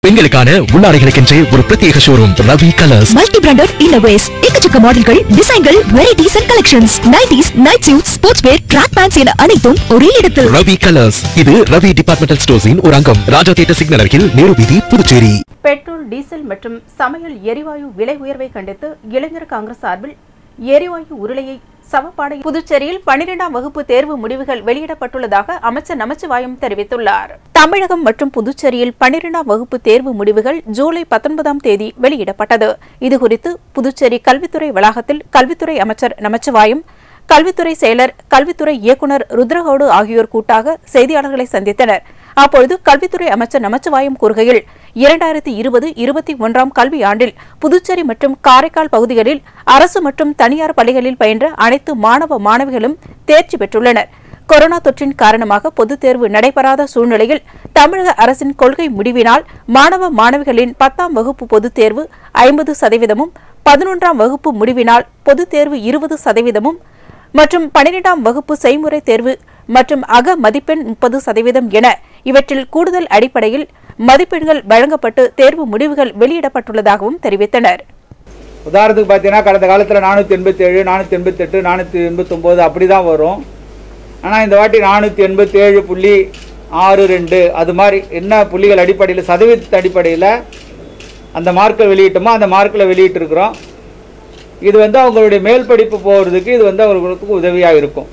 பெண்களுக்கான உள்ளாடைகளுக்கென்றே ஒரு பிரத்யேக showroom Ravi colours multi branded இன்னோவேஸ் எக்கச்சக்க மாடல்கள் டிசைன்கள் varieties and collections nighties night suit sports wear track pants என அனைத்தும் ஒரே இடத்தில் ரவி கலர்ஸ் இது ரவி டிபார்ட்மெண்டல் ஸ்டோர்ஸின் ஒரு அங்கம் ராஜா தியேட்டர் சிக்னல் அருகில் நேரு வீதி புதுச்சேரி பெட்ரோல் டீசல் மற்றும் சமையல் எரிவாயு விலை உயர்வை கண்டித்து இளைஞர் காங்கிரஸ் சார்பில் எரிவாயு உருளையை சமப்பாடை புதுச்சேரியில் பன்னிரெண்டாம் வகுப்பு தேர்வு முடிவுகள் வெளியிடப்பட்டுள்ளதாக அமைச்சர் நமச்சிவாயம் தெரிவித்துள்ளார் தமிழகம் மற்றும் புதுச்சேரியில் பன்னிரெண்டாம் வகுப்பு தேர்வு முடிவுகள் ஜூலை பத்தொன்பதாம் தேதி வெளியிடப்பட்டது இதுகுறித்து புதுச்சேரி கல்வித்துறை வளாகத்தில் கல்வித்துறை அமைச்சர் நமச்சிவாயம் கல்வித்துறை செயலர் கல்வித்துறை இயக்குநர் ருத்ரகோடு ஆகியோர் கூட்டாக செய்தியாளர்களை சந்தித்தனர் அப்பொழுது கல்வித்துறை அமைச்சர் நமச்சிவாயம் கூறுகையில் இரண்டாயிரத்தி இருபது இருபத்தி ஒன்றாம் கல்வி ஆண்டில் புதுச்சேரி மற்றும் காரைக்கால் பகுதிகளில் அரசு மற்றும் தனியார் பள்ளிகளில் பயின்ற அனைத்து மாணவ மாணவிகளும் தேர்ச்சி பெற்றுள்ளனர் கொரோனா தொற்றின் காரணமாக பொதுத் தேர்வு நடைபெறாத சூழ்நிலையில் தமிழக அரசின் கொள்கை முடிவினால் மாணவ மாணவிகளின் பத்தாம் வகுப்பு பொதுத் தேர்வு ஐம்பது சதவீதமும் பதினொன்றாம் வகுப்பு முடிவினால் பொதுத் தேர்வு இருபது சதவீதமும் மற்றும் பனிரெண்டாம் வகுப்பு செய்முறை தேர்வு மற்றும் அக மதிப்பெண் முப்பது சதவீதம் என இவற்றில் கூடுதல் அடிப்படையில் மதிப்பெண்கள் வழங்கப்பட்டு தேர்வு முடிவுகள் வெளியிடப்பட்டுள்ளதாகவும் தெரிவித்தனர் உதாரணத்துக்கு பார்த்தீங்கன்னா கடந்த காலத்தில் நானூற்றி எண்பத்தேழு நானூற்றி எண்பத்தெட்டு நானூற்றி எண்பத்தொம்போது அப்படி தான் வரும் ஆனால் இந்த வாட்டி நானூற்றி எண்பத்தேழு புள்ளி ஆறு ரெண்டு அது மாதிரி என்ன புள்ளிகள் அடிப்படையில் சதவீதத்து அடிப்படையில் அந்த மார்க்கை வெளியிட்டோமோ அந்த மார்க்கில் வெளியிட்டிருக்கிறோம் இது வந்து அவங்களுடைய மேல் படிப்பு போகிறதுக்கு இது வந்து அவர்களுக்கு உதவியாக இருக்கும்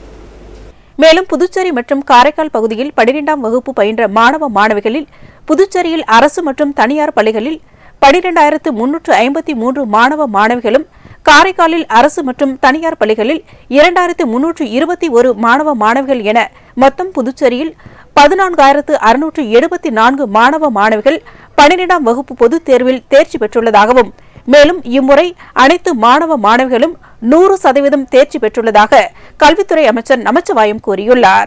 மேலும் புதுச்சேரி மற்றும் காரைக்கால் பகுதியில் பனிரெண்டாம் வகுப்பு பயின்ற மாணவ மாணவிகளில் புதுச்சேரியில் அரசு மற்றும் தனியார் பள்ளிகளில் பனிரெண்டாயிரத்து முன்னூற்று ஐம்பத்தி மூன்று மாணவ மாணவிகளும் காரைக்காலில் அரசு மற்றும் தனியார் பள்ளிகளில் இரண்டாயிரத்து முன்னூற்று இருபத்தி ஒரு மாணவ மாணவிகள் என மொத்தம் புதுச்சேரியில் பதினான்காயிரத்து அறுநூற்று எழுபத்தி நான்கு மாணவ மாணவிகள் பனிரெண்டாம் வகுப்பு பொதுத் தேர்வில் தேர்ச்சி பெற்றுள்ளதாகவும் மேலும் இம்முறை அனைத்து மாணவ மாணவிகளும் நூறு சதவீதம் தேர்ச்சி பெற்றுள்ளதாக கல்வித்துறை அமைச்சர் நமச்சிவாயம் கூறியுள்ளார்